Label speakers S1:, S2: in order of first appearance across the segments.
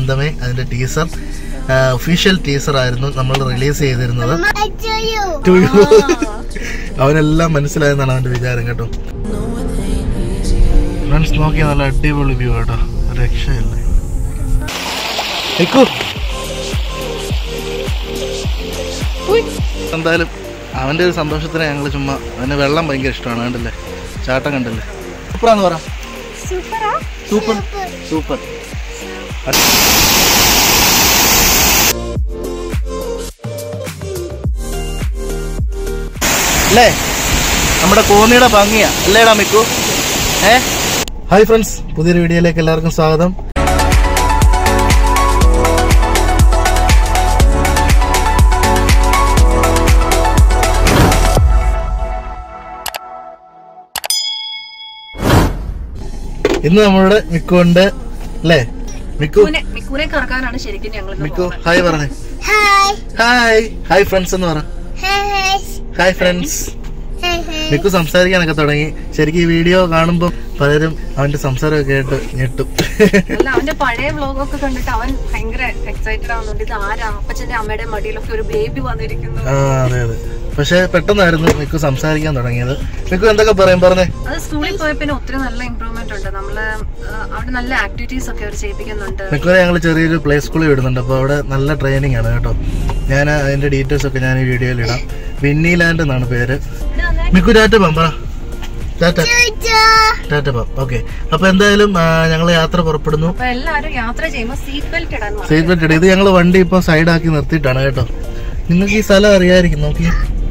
S1: ആനന്ദമേ അതിന്റെ teaser official teaser ആയിരുന്നു നമ്മൾ റിലീസ് ചെയ്തിരുന്നത് To you. അവനെല്ലാം മനസ്സിലായെന്നാണ് അവന്റെ വിചാരം കേട്ടോ ഫ്രണ്ട്സ് നോക്കിയാൽ നല്ല അടിപൊളി വ്യൂ കേട്ടോ ഒരു രക്ഷയില്ല നിക്കൂ. എന്തായാലും അവന്റെ ഒരു സന്തോഷത്തിന് ഞങ്ങൾ ചുമ്മാ അവന് വെള്ളം ഭയങ്കര ഇഷ്ടമാണ് കണ്ടില്ലേ ചാട്ടം കണ്ടില്ലേ സൂപ്പറാന്ന് പറ സൂപ്പർ സൂപ്പർ അല്ലേ നമ്മുടെ കോന്നിയുടെ ഭംഗിയാ അല്ലേടാ മിക്കു ഏ ഹായ് ഫ്രണ്ട്സ് പുതിയൊരു വീഡിയോയിലേക്ക് എല്ലാവർക്കും സ്വാഗതം ഇന്ന് നമ്മളുടെ മിക്കുണ്ട് അല്ലേ മിക്കു
S2: മിക്കുനെ മിക്കുനെ കറക്കാനാണ് ശരിക്കും ഞങ്ങൾ
S1: മിക്കു ഹായ് പറഞ്ഞേ
S3: ഹായ്
S1: ഹായ് ഹായ് ഫ്രണ്ട്സ് എന്ന് പറ
S3: hi
S1: hi friends
S3: hi hi
S1: Mikku സംസാരിക്കാനൊക്കെ തുടങ്ങി ശരിക്കും ഈ വീഡിയോ കാണുമ്പോൾ പലരും അവന്റെ സംസാരമൊക്കെ കേട്ട് ഞെട്ടും
S2: അല്ല അവന്റെ പഴയ വ്ലോഗൊക്കെ കണ്ടിട്ട് അവൻ ഭയങ്കര എക്സൈറ്റഡ് ആവുന്നുണ്ട് ഇത് ആരാ അപ്പച്ചന്റെ അമ്മയുടെ മടിയിലൊക്കെ ഒരു ബേബി വന്നിരിക്കുന്നു
S1: ആ അതെ അതെ പക്ഷെ പെട്ടെന്നായിരുന്നു മിക്കു സംസാരിക്കാൻ തുടങ്ങിയത് മിക്കു എന്തൊക്കെ പറയും പറഞ്ഞേ
S2: അത് സ്കൂളിൽ പോയ പിന്നെ ഒത്തിരി നല്ല ഇമ്പ്രൂവ്മെന്റ് ഉണ്ട് നമ്മള് ആ, അവിടെ നല്ല ആക്ടിവിറ്റീസ് ഒക്കെ അവർ ചെയ്യിപ്പിക്കുന്നുണ്ട്
S1: മിക്കുവിനെ ഞങ്ങൾ ചെറിയൊരു പ്ലേ സ്കൂളിൽ വിടുന്നുണ്ട് അപ്പോൾ അവിടെ നല്ല ട്രെയിനിങ് ആണ് കേട്ടോ ഞാൻ അതിന്റെ ഡീറ്റെയിൽസ് ഒക്കെ ഞാൻ ഈ വീഡിയോയിൽ ഇടാം വിന്നി ലാൻഡ് എന്നാണ് പേര് മിക്കു ടാറ്റ പാം പറ ടാറ്റ ടാറ്റ പാം ഓക്കെ അപ്പൊ എന്തായാലും ഞങ്ങൾ യാത്ര പുറപ്പെടുന്നു
S2: അപ്പൊ എല്ലാരും യാത്ര ചെയ്യുമ്പോൾ സീറ്റ് ബെൽറ്റ് ഇടാൻ മറക്കരുത്.
S1: സീറ്റ് ബെൽറ്റ് ഇടും ഇത് ഞങ്ങൾ വണ്ടി ഇപ്പൊ സൈഡാക്കി നിർത്തിയിട്ടാണ് കേട്ടോ നിങ്ങൾക്ക് ഈ സ്ഥലം അറിയായിരിക്കും നോക്കി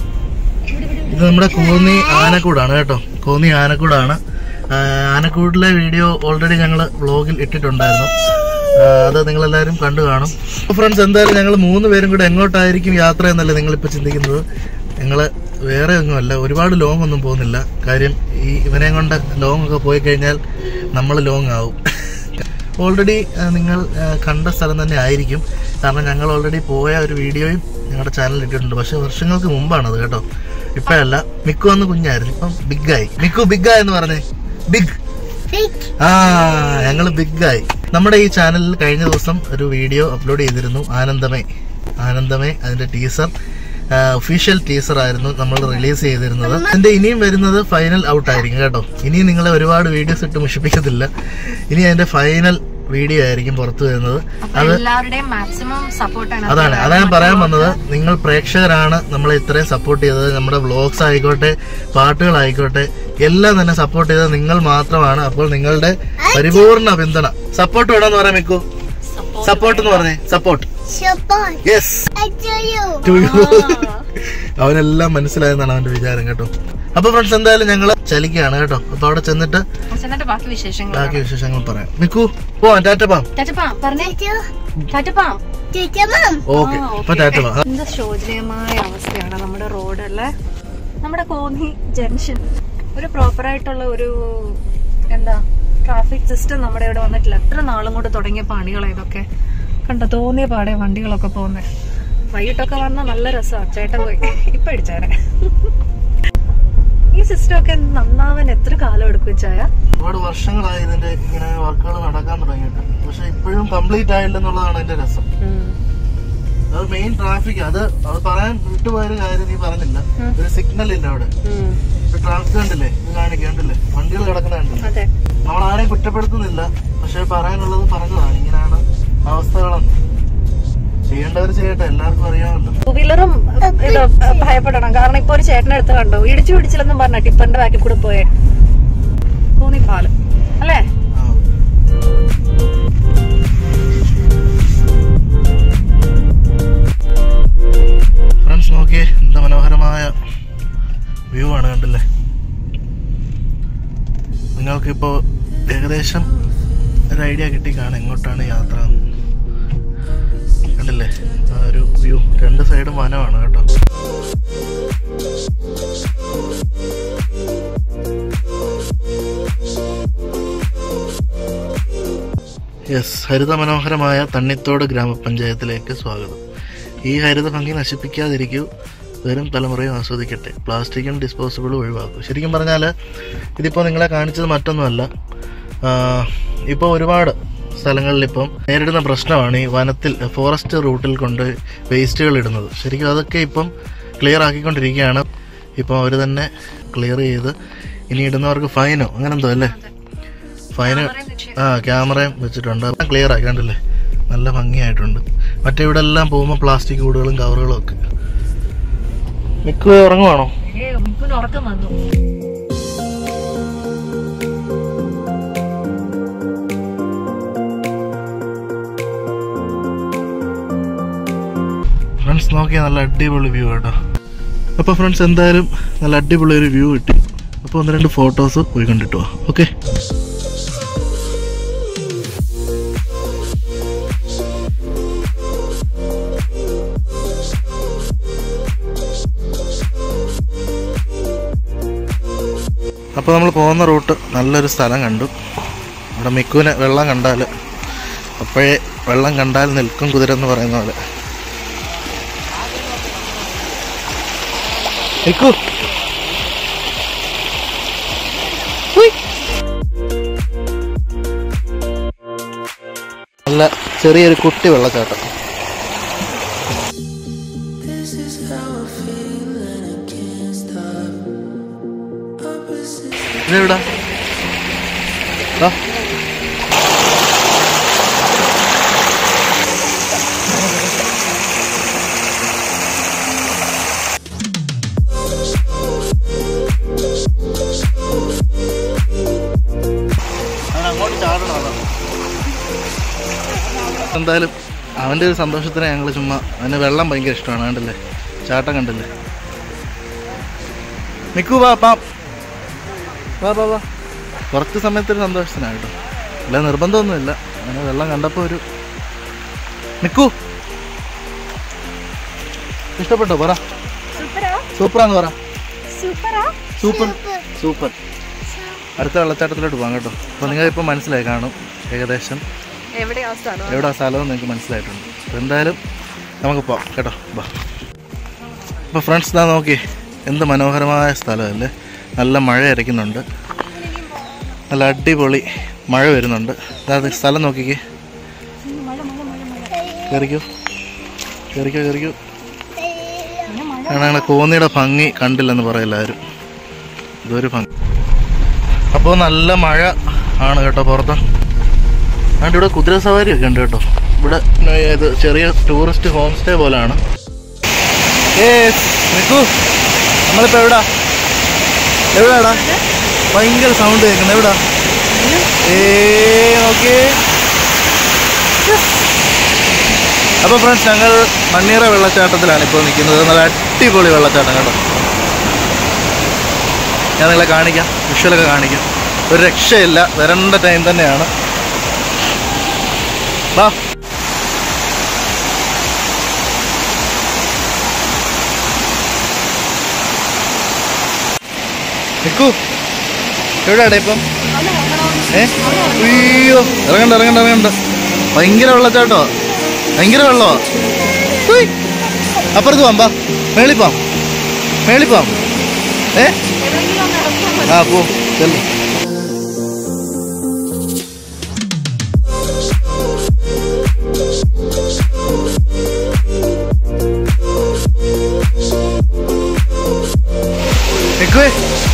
S1: ഇത് നമ്മുടെ കോന്നി ആനക്കൂടാണ് കേട്ടോ കോന്നി ആനക്കൂടാണ് ആ, ആനക്കൂടിലെ വീഡിയോ ഓൾറെഡി ഞങ്ങൾ വ്ളോഗിൽ ഇട്ടിട്ടുണ്ടായിരുന്നു ആ, അത് നിങ്ങളെല്ലാവരും കണ്ടു കാണും ഫ്രണ്ട്സ് എന്തായാലും ഞങ്ങൾ മൂന്ന് പേരും കൂടെ എങ്ങോട്ടായിരിക്കും യാത്ര എന്നല്ലേ നിങ്ങളിപ്പോൾ ചിന്തിക്കുന്നത് ഞങ്ങൾ വേറെ ഒന്നുമല്ല ഒരുപാട് ലോങ് ഒന്നും പോകുന്നില്ല കാര്യം ഈ ഇവനെ കൊണ്ട് ലോങ് ഒക്കെ പോയി കഴിഞ്ഞാൽ നമ്മൾ ലോങ് ആവും ഓൾറെഡി നിങ്ങൾ ആ, കണ്ട സ്ഥലം തന്നെ ആയിരിക്കും കാരണം ഞങ്ങൾ ഓൾറെഡി പോയ ഒരു വീഡിയോയും ഞങ്ങളുടെ ചാനലിൽ ഇട്ടിട്ടുണ്ട് പക്ഷെ വർഷങ്ങൾക്ക് മുമ്പാണത് കേട്ടോ ഇപ്പോഴല്ല മിക്കു അന്ന് കുഞ്ഞായിരുന്നു ഇപ്പം ബിഗായി മിക്കു ബിഗ് എന്ന് പറഞ്ഞേ ബിഗ്
S3: ഫിക്
S1: ആ ഞങ്ങള് ബിഗ് ആയി നമ്മുടെ ഈ ചാനലിൽ കഴിഞ്ഞ ദിവസം ഒരു വീഡിയോ അപ്ലോഡ് ചെയ്തിരുന്നു ആനന്ദമേ ആനന്ദമേ അതിന്റെ ടീസർ ഒഫീഷ്യൽ ടീസർ ആയിരുന്നു നമ്മൾ റിലീസ് ചെയ്തിരുന്നത് അതിന്റെ ഇനിയും വരുന്നത് ഫൈനൽ ഔട്ട് ആയിരിക്കും കേട്ടോ ഇനിയും നിങ്ങളെ ഒരുപാട് വീഡിയോസ് ഇട്ട് മുഷിപ്പിക്കത്തില്ല ഇനി അതിന്റെ ഫൈനൽ വീഡിയോ ആയിരിക്കും പുറത്തു വരുന്നത്
S2: അപ്പൊ എല്ലാവരുടെയും മാക്സിമം സപ്പോർട്ടാണ്
S1: അതാണ് അതാണ് ഞാൻ പറയാൻ വന്നത് നിങ്ങൾ പ്രേക്ഷകരാണ് നമ്മളെ ഇത്രയും സപ്പോർട്ട് ചെയ്തത് നമ്മുടെ വ്ളോഗ്സ് ആയിക്കോട്ടെ പാട്ടുകളായിക്കോട്ടെ എല്ലാം തന്നെ സപ്പോർട്ട് ചെയ്തത് നിങ്ങൾ മാത്രമാണ് അപ്പോൾ നിങ്ങളുടെ പരിപൂർണ പിന്തുണ സപ്പോർട്ട് വേണമെന്ന് പറയാം മിക്കു സപ്പോർട്ട് എന്ന് പറഞ്ഞേ സപ്പോർട്ട്
S3: ഷോപ്പൺ
S1: യെസ്
S3: അച്ചയോ
S1: ടു യു അവനെല്ലാം മനസ്സിലായെന്നാണ് അവന്റെ വിചാരം കേട്ടോ അപ്പൊ ഫ്രണ്ട്സ് എന്തായാലും ഞങ്ങള് ചലിക്കുകയാണ് കേട്ടോ അപ്പൊ അവിടെ ചെന്നിട്ട്
S2: എന്നിട്ട് ബാക്കി വിശേഷങ്ങൾ
S1: ബാക്കി വിശേഷങ്ങൾ പറയാം മിക്കു പോവാം ടാറ്റ പാം
S2: ടാറ്റപ്പാം പറഞ്ഞേ
S3: ടു
S2: ടാറ്റപ്പാം
S3: ടീച്ചമം
S1: ഓക്കെ അപ്പൊ ടാറ്റ പാം
S2: എന്ത് ശോചനീയമായ അവസ്ഥയാണ് നമ്മുടെ റോഡ് അല്ലേ നമ്മുടെ കോന്നി ജംഗ്ഷൻ ഒരു പ്രോപ്പർ ആയിട്ടുള്ള ഒരു എന്താ ട്രാഫിക് സിസ്റ്റം നമ്മുടെ ഇവിടെ വന്നിട്ടില്ല എത്ര നാളും കൊണ്ട് തുടങ്ങിയ പണികളാ ഇതൊക്കെ കണ്ടോ തോന്നിയ പാടെ വണ്ടികളൊക്കെ പോകുന്നത് വൈകിട്ടൊക്കെ വന്നാൽ നല്ല രസമാണ് ചേട്ടൻ പോയി ഇപ്പൊ ഇടിച്ചേനെ ഈ സിസ്റ്റം ഒക്കെ നന്നാവാൻ എത്ര കാലം എടുക്കും ചായ
S1: ഒരുപാട് വർഷങ്ങളായി ഇതിന്റെ ഇങ്ങനെ വർക്കുകൾ നടക്കാൻ തുടങ്ങിയിട്ട് പക്ഷെ ഇപ്പോഴും കംപ്ലീറ്റ് ആയില്ല എന്നുള്ളതാണ് അതിന്റെ രസം അത് മെയിൻ ട്രാഫിക് അത് അത് പറയാൻ വിട്ടുപോയൊരു കാര്യം നീ പറഞ്ഞില്ല ഒരു സിഗ്നൽ ഇല്ല അവിടെ ഒരു ട്രാഫിക് കണ്ടില്ലേ ഇത് കാണിക്കണ്ടില്ലേ വണ്ടികൾ കിടക്കുന്ന കണ്ടില്ലേ
S2: അതെ
S1: നമ്മൾ ആരെയും കുറ്റപ്പെടുത്തുന്നില്ല പക്ഷെ പറയാനുള്ളത് പറഞ്ഞതാണ് ഇങ്ങനെയാണ് അവസ്ഥകളെന്ന് ചെയ്യേണ്ടവർ ചെയ്യട്ടെ എല്ലാവർക്കും അറിയാമല്ലോ
S2: ടൂ വീലറും ഇത് ഭയപ്പെടണം കാരണം ഇപ്പൊ ഒരു ചേട്ടനെ അടുത്ത് കണ്ടു ഇടിച്ചു പിടിച്ചില്ലെന്നും പറഞ്ഞ ടിപ്പറിന്റെ ബാക്കിൽ കൂടെ പോയെ തോന്നി പാലം അല്ലേ
S1: ആ. ഫ്രണ്ട്സ് നോക്കിയേ എന്താ മനോഹരമായ വ്യൂ ആണ് കണ്ടില്ലേ നിങ്ങൾക്കിപ്പോ ഏകദേശം ഒരു ഐഡിയ കിട്ടി കാണാം എങ്ങോട്ടാണ് യാത്ര എന്ന്. കണ്ടില്ലേ ആ ഒരു വ്യൂ രണ്ട് സൈഡും വനമാണ് കേട്ടോ യെസ് ഹരിത മനോഹരമായ തണ്ണിത്തോട് ഗ്രാമപഞ്ചായത്തിലേക്ക് സ്വാഗതം ഈ ഹരിത ഭംഗി നശിപ്പിക്കാതിരിക്കൂ വരും തലമുറയും ആസ്വദിക്കട്ടെ പ്ലാസ്റ്റിക്കും ഡിസ്പോസിബിളും ഒഴിവാക്കൂ ശരിക്കും പറഞ്ഞാൽ ഇതിപ്പോൾ നിങ്ങളെ കാണിച്ചത് മറ്റൊന്നുമല്ല ഇപ്പോൾ ഒരുപാട് സ്ഥലങ്ങളിൽ ഇപ്പം നേരിടുന്ന പ്രശ്നമാണ് ഈ വനത്തിൽ ഫോറസ്റ്റ് റൂട്ടിൽ കൊണ്ട് വേസ്റ്റുകൾ ഇടുന്നത് ശരിക്കും അതൊക്കെ ഇപ്പം ക്ലിയർ ആക്കിക്കൊണ്ടിരിക്കുകയാണ് ഇപ്പം അവർ തന്നെ ക്ലിയർ ചെയ്ത് ഇനി ഇടുന്നവർക്ക് ഫൈനോ അങ്ങനെ എന്തോ അല്ലേ ഫൈന് ആ ക്യാമറയും വെച്ചിട്ടുണ്ട് ക്ലിയർ ആക്കി കണ്ടില്ലേ നല്ല ഭംഗിയായിട്ടുണ്ട് മറ്റേ ഇവിടെ എല്ലാം പോകുമ്പോൾ പ്ലാസ്റ്റിക് കൂടുകളും കവറുകളും ഒക്കെ മിക്ക ഉറങ്ങുവാണോ
S2: ഏ മുമ്പിന് ഉറക്കം വന്നു
S1: ഫ്രണ്ട്സ് നോക്കിയാൽ നല്ല അടിപൊളി വ്യൂ കേട്ടോ അപ്പോൾ ഫ്രണ്ട്സ് എന്തായാലും നല്ല അടിപൊളി ഒരു വ്യൂ കിട്ടി അപ്പോൾ ഒന്ന് രണ്ട് ഫോട്ടോസ് പോയി കണ്ടിട്ട് പോവാം ഓക്കെ അപ്പോൾ നമ്മൾ പോകുന്ന റൂട്ട് നല്ലൊരു സ്ഥലം കണ്ടു അവിടെ മിക്കുവിനെ വെള്ളം കണ്ടാൽ അപ്പോഴേ വെള്ളം കണ്ടാൽ നിൽക്കും കുതിര എന്ന് പറയുന്ന പോലെ മിക്കു നല്ല ചെറിയൊരു കുട്ടി വെള്ളച്ചാട്ടം ഇതെവിടാ ദാ. അങ്ങോട്ട് ചാടണം അതാ. എന്തായാലും അവൻ്റെ ഒരു സന്തോഷത്തിന് ഞങ്ങൾ ചുമ്മാ അവന് വെള്ളം ഭയങ്കര ഇഷ്ടമാണ് കണ്ടില്ലേ ചാട്ടം കണ്ടില്ലേ നിക്കു വാ പാ വാ വാ വാ കുറച്ച് സമയത്തൊരു സന്തോഷത്തിനാണ് കേട്ടോ അല്ല നിർബന്ധമൊന്നുമില്ല അങ്ങനെ വെള്ളം കണ്ടപ്പോൾ ഒരു നിക്കു ഇഷ്ടപ്പെട്ടോ പറ
S2: സൂപ്പറാ
S1: സൂപ്പറാന്ന് പറ
S2: സൂപ്പറാ
S1: സൂപ്പർ സൂപ്പർ അടുത്ത വെള്ളച്ചാട്ടത്തിലോട്ട് പോകാം കേട്ടോ അപ്പോൾ നിങ്ങൾ ഇപ്പോൾ മനസ്സിലായി കാണും ഏകദേശം
S2: എവിടെയാ സ്ഥലം
S1: എവിടെ ആ സ്ഥലം നിങ്ങൾക്ക് മനസ്സിലായിട്ടുണ്ട് അപ്പോൾ എന്തായാലും നമുക്ക് പോവാം കേട്ടോ ബാ അപ്പോൾ ഫ്രണ്ട്സ് ഇതാ നോക്കി എന്ത് മനോഹരമായ സ്ഥലമല്ലേ നല്ല മഴ അരയ്ക്കുന്നുണ്ട് നല്ല അടിപൊളി മഴ വരുന്നുണ്ട് അതായത് സ്ഥലം നോക്കിക്കേ കയറിക്കോ കയറിക്കോ കയറിക്കോ കാരണം കോന്നിയുടെ ഭംഗി കണ്ടില്ലെന്ന് പറയും എല്ലാവരും ഇതൊരു ഭംഗി അപ്പോൾ നല്ല മഴ ആണ് കേട്ടോ പുറത്ത് അതുകൊണ്ട് ഇവിടെ കുതിര സവാരി ഒക്കെ ഉണ്ട് കേട്ടോ ഇവിടെ ഇത് ചെറിയ ടൂറിസ്റ്റ് ഹോം സ്റ്റേ പോലാണ് ഏ നിക്കൂ നമ്മളിപ്പോൾ എവിടാ എവിടാടാ ഭയങ്കര സൗണ്ട് കേൾക്കുന്നത് എവിടാ ഏ നോക്കിയേ അപ്പോൾ ഫ്രണ്ട്സ് ഞങ്ങൾ മണ്ണീറ വെള്ളച്ചാട്ടത്തിലാണ് ഇപ്പോൾ നിൽക്കുന്നത് നല്ല അടിപൊളി വെള്ളച്ചാട്ടം കേട്ടോ ഞാൻ നിങ്ങളെ കാണിക്കാം വിഷ്വലൊക്കെ കാണിക്കാം ഒരു രക്ഷയില്ല വരേണ്ട ടൈം തന്നെയാണ് വാ നിക്കൂ എവിടെയാടെ ഇപ്പം ഏ അയ്യോ ഇറങ്ങണ്ട ഇറങ്ങണ്ട ഇറങ്ങണ്ട ഭയങ്കര വെള്ളച്ചാട്ടോ ഭയങ്കര വെള്ളമാ ഉയ്. അപ്പുറത്ത് പോവാം വാ മേളിൽ പോവാം മേളിൽ പോവാം ഏ ആ പോ ചെല്ലു നിക്കുവേ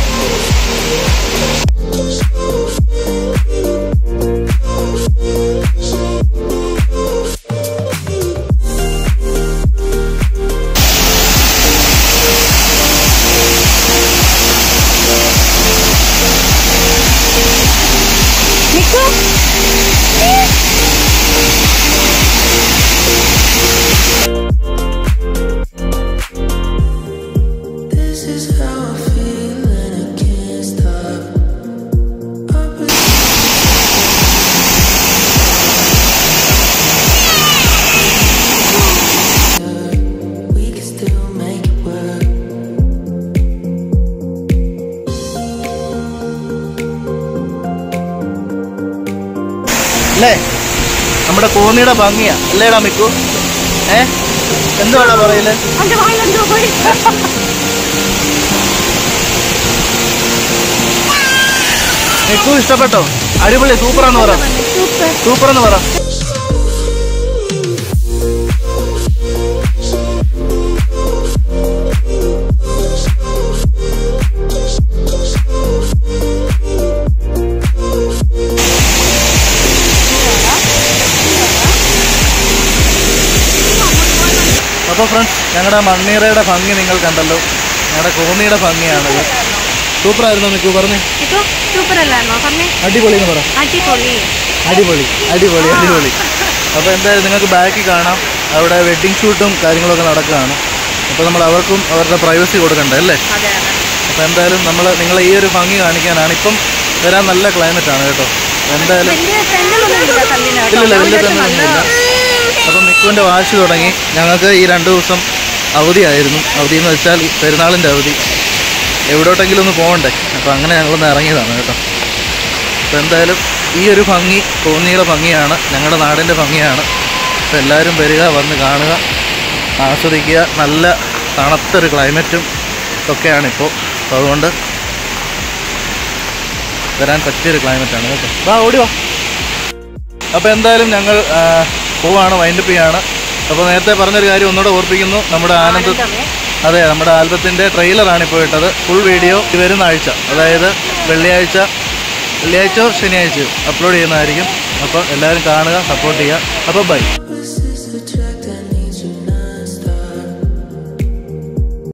S4: This is how I feel and I can't stop. We can still make it work.
S1: അല്ലേ നമ്മുടെ കോന്നിയുടെ ഭംഗിയാ അല്ലേടാ മിക്കു ഏ എന്തുവാടാ പറയല്
S2: അവന്റെ വായിലെന്തോ പോയി
S1: മിക്കു ഇഷ്ടപ്പെട്ടോ അടിപൊളി സൂപ്പറാന്ന് പറ സൂപ്പർ എന്ന് പറ അപ്പോൾ ഫ്രണ്ട്സ് ഞങ്ങളുടെ മണ്ണീറയുടെ ഭംഗി നിങ്ങൾ കണ്ടല്ലോ ഞങ്ങളുടെ കോന്നിയുടെ ഭംഗിയാണത് സൂപ്പറായിരുന്നു മിക്കു പറഞ്ഞു
S2: ഇപ്പൊ സൂപ്പർ അല്ലായിരുന്നോ പറഞ്ഞേ
S1: അടിപൊളി എന്ന് പറ
S2: അടിപൊളി
S1: അടിപൊളി അടിപൊളി അടിപൊളി അപ്പോൾ എന്തായാലും നിങ്ങൾക്ക് ബാക്കിൽ കാണാം അവിടെ വെഡ്ഡിങ് ഷൂട്ടും കാര്യങ്ങളൊക്കെ നടക്കുകയാണ് അപ്പോൾ നമ്മൾ അവർക്കും അവരുടെ പ്രൈവസി കൊടുക്കണ്ടേ അല്ലേ
S2: അതെ അതെ
S1: അപ്പോൾ എന്തായാലും നമ്മൾ നിങ്ങളെ ഈ ഒരു ഭംഗി കാണിക്കാനാണ് ഇപ്പം വരാൻ നല്ല ക്ലൈമറ്റ് ആണ് കേട്ടോ എന്തായാലും
S2: വലിയ തെന്നലൊന്നുമില്ല കല്ലിന് കേട്ടോ.
S1: ഇല്ലില്ല വലിയ
S2: അത്യാവശ്യം
S1: തന്നൊന്നുമില്ല
S2: നല്ല
S1: അപ്പം മിക്കുവിൻ്റെ വാശി തുടങ്ങി ഞങ്ങൾക്ക് ഈ രണ്ട് ദിവസം അവധിയായിരുന്നു അവധി എന്ന് വെച്ചാൽ ഈ പെരുന്നാളിൻ്റെ അവധി എവിടോട്ടെങ്കിലും ഒന്ന് പോകണ്ടേ അപ്പോൾ അങ്ങനെ ഞങ്ങളൊന്ന് ഇറങ്ങിയതാണ് കേട്ടോ അപ്പോൾ എന്തായാലും ഈ ഒരു ഭംഗി കോന്നിയുടെ ഭംഗിയാണ് ഞങ്ങളുടെ നാടിൻ്റെ ഭംഗിയാണ് അപ്പോൾ എല്ലാവരും വരിക വന്ന് കാണുക ആസ്വദിക്കുക നല്ല തണുത്തൊരു ക്ലൈമറ്റും ഒക്കെയാണ് ഇപ്പോൾ അപ്പോൾ അതുകൊണ്ട് വരാൻ പറ്റിയൊരു ക്ലൈമറ്റാണ് കേട്ടോ വാ ഓടി വാ അപ്പോൾ എന്തായാലും ഞങ്ങൾ ആ, പോവാണ് വൈൻഡപ്പ് ചെയ്യാണ് അപ്പോൾ നേരത്തെ പറഞ്ഞൊരു കാര്യം ഒന്നുകൂടെ ഓർപ്പിക്കുന്നു നമ്മുടെ ആനന്ദ്
S2: ആനന്ദമേ.
S1: അതെ നമ്മുടെ ആൽബത്തിൻ്റെ ട്രെയിലറാണ് ഇപ്പോൾ ഇട്ടത് ഫുൾ വീഡിയോ ഈ വരുന്ന ആഴ്ച അതായത് വെള്ളിയാഴ്ച വെള്ളിയാഴ്ചയോ ശനിയാഴ്ചയോ അപ്ലോഡ് ചെയ്യുന്നതായിരിക്കും അപ്പോൾ എല്ലാവരും കാണുക സപ്പോർട്ട് ചെയ്യുക അപ്പോൾ ബൈ